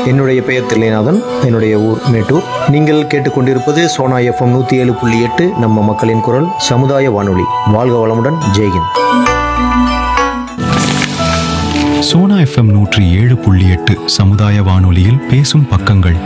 என்னுடைய பெயர் தில்லைநாதன் என்னுடைய ஊர் மேட்டூர் நீங்கள் கேட்டுக்கொண்டிருப்பது சோனா எஃப்எம் நூற்றி ஏழு புள்ளி எட்டு நம்ம மக்களின் குரல் சமுதாய வானொலி வாழ்க வளமுடன் ஜெய்ஹிந்த் சோனா எஃப்எம் நூற்றி ஏழு புள்ளி எட்டு சமுதாய வானொலியில் பேசும் பக்கங்கள்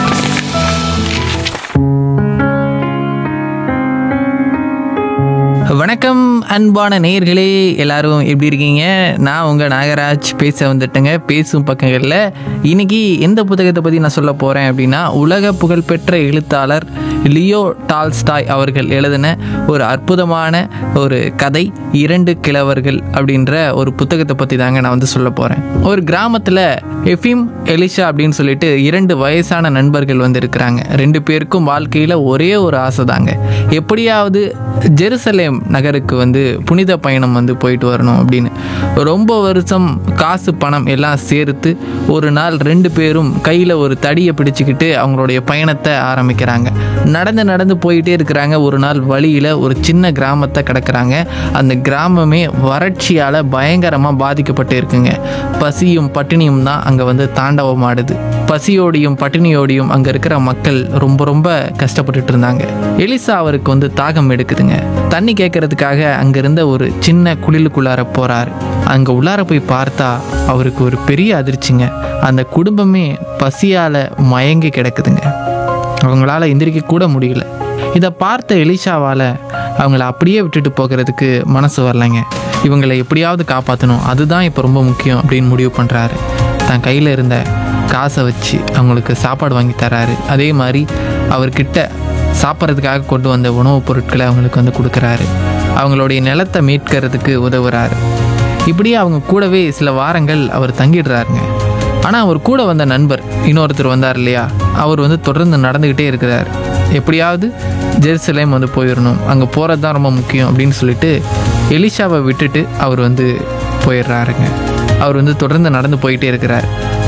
வணக்கம் அன்பான நேயர்களே எல்லாரும் எப்படி இருக்கீங்க நான் உங்கள் நாகராஜ் பேச வந்துட்டேங்க பேசும் பக்கங்களில் இன்னைக்கு எந்த புத்தகத்தை பற்றி நான் சொல்ல போகிறேன் அப்படின்னா உலக புகழ்பெற்ற எழுத்தாளர் லியோ டால்ஸ்டாய் அவர்கள் எழுதின ஒரு அற்புதமான ஒரு கதை இரண்டு கிழவர்கள் அப்படின்ற ஒரு புத்தகத்தை பற்றி தாங்க நான் வந்து சொல்ல போகிறேன் ஒரு கிராமத்தில் எஃபிம் எலிஷா அப்படின்னு சொல்லிட்டு இரண்டு வயசான நண்பர்கள் வந்து இருக்கிறாங்க ரெண்டு பேருக்கும் வாழ்க்கையில் ஒரே ஒரு ஆசை தாங்க எப்படியாவது ஜெருசலேம் நகருக்கு வந்து புனித பயணம் வந்து போயிட்டு வரணும் அப்படின்னு ரொம்ப வருஷம் காசு பணம் எல்லாம் சேர்த்து ஒரு நாள் ரெண்டு பேரும் கையில் ஒரு தடியை பிடிச்சிக்கிட்டு அவங்களுடைய பயணத்தை ஆரம்பிக்கிறாங்க நடந்து நடந்து போயிட்டே இருக்கிறாங்க ஒரு நாள் வழியில் ஒரு சின்ன கிராமத்தை கிடக்குறாங்க அந்த கிராமமே வறட்சியால் பயங்கரமாக பாதிக்கப்பட்டு இருக்குங்க பசியும் பட்டினியும் தான் அங்கே வந்து தாண்டவமாடுது பசியோடையும் பட்டினியோடையும் அங்கே இருக்கிற மக்கள் ரொம்ப ரொம்ப கஷ்டப்பட்டுட்டு இருந்தாங்க எலிசா அவருக்கு வந்து தாகம் எடுக்குதுங்க தண்ணி கேட்கறதுக்காக அங்க இருந்த ஒரு சின்ன குளிலுக்குள்ளார போறாரு அங்க உள்ளார போய் பார்த்தா அவருக்கு ஒரு பெரிய அதிர்ச்சிங்க அந்த குடும்பமே பசியால மயங்கி கிடக்குதுங்க அவங்களால எந்திரிக்க கூட முடியல இதை பார்த்த எலிஷாவால் அவங்கள அப்படியே விட்டுட்டு போகிறதுக்கு மனசு வரலைங்க இவங்களை எப்படியாவது காப்பாற்றணும் அதுதான் இப்போ ரொம்ப முக்கியம் அப்படின்னு முடிவு பண்ணுறாரு தன் கையில் இருந்த காசை வச்சு அவங்களுக்கு சாப்பாடு வாங்கி தராரு அதே மாதிரி அவர்கிட்ட சாப்பிட்றதுக்காக கொண்டு வந்த உணவுப் பொருட்களை அவங்களுக்கு வந்து கொடுக்குறாரு அவங்களுடைய நிலத்தை மீட்கிறதுக்கு உதவுறாரு இப்படியே அவங்க கூடவே சில வாரங்கள் அவர் தங்கிடுறாருங்க ஆனால் அவர் கூட வந்த நண்பர் இன்னொருத்தர் வந்தார் இல்லையா அவர் வந்து தொடர்ந்து நடந்துக்கிட்டே இருக்கிறார் எப்படியாவது ஜெருசலேம் வந்து போயிடணும் அங்கே போகிறது தான் ரொம்ப முக்கியம் அப்படின்னு சொல்லிட்டு எலிஷாவை விட்டுட்டு அவர் வந்து போயிடுறாருங்க அவர் வந்து தொடர்ந்து நடந்து போயிட்டே இருக்கிறார்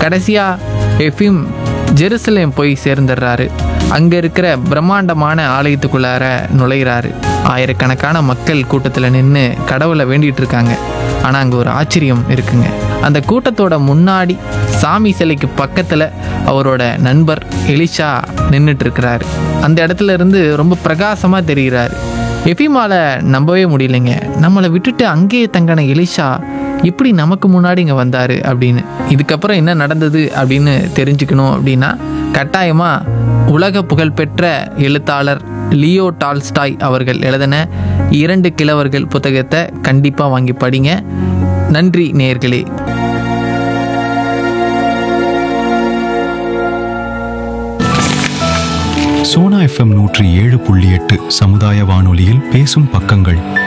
கடைசியாக எஃபிம் ஜெருசலேம் போய் சேர்ந்துடுறாரு அங்கே இருக்கிற பிரம்மாண்டமான ஆலயத்துக்குள்ளார நுழையிறாரு ஆயிரக்கணக்கான மக்கள் கூட்டத்தில் நின்று கடவுளை வேண்டிகிட்டு இருக்காங்க ஆனால் அங்கே ஒரு ஆச்சரியம் இருக்குங்க அந்த கூட்டத்தோட முன்னாடி சாமி சிலைக்கு பக்கத்தில் அவரோட நண்பர் எலிஷா நின்றுட்டு இருக்கிறாரு அந்த இடத்துல இருந்து ரொம்ப பிரகாசமாக தெரிகிறாரு எஃபிமால நம்பவே முடியலைங்க நம்மளை விட்டுட்டு அங்கேயே தங்கின எலிஷா இப்படி நமக்கு முன்னாடி இங்கே வந்தார் அப்படின்னு இதுக்கப்புறம் என்ன நடந்தது அப்படின்னு தெரிஞ்சுக்கணும் அப்படின்னா கட்டாயமாக உலக புகழ்பெற்ற எழுத்தாளர் லியோ டால்ஸ்டாய் அவர்கள் எழுதின இரண்டு கிழவர்கள் புத்தகத்தை கண்டிப்பாக வாங்கி படிங்க நன்றி நேயர்களே சோனா எஃப்எம் நூற்றி ஏழு புள்ளி எட்டு சமுதாய வானொலியில் பேசும் பக்கங்கள்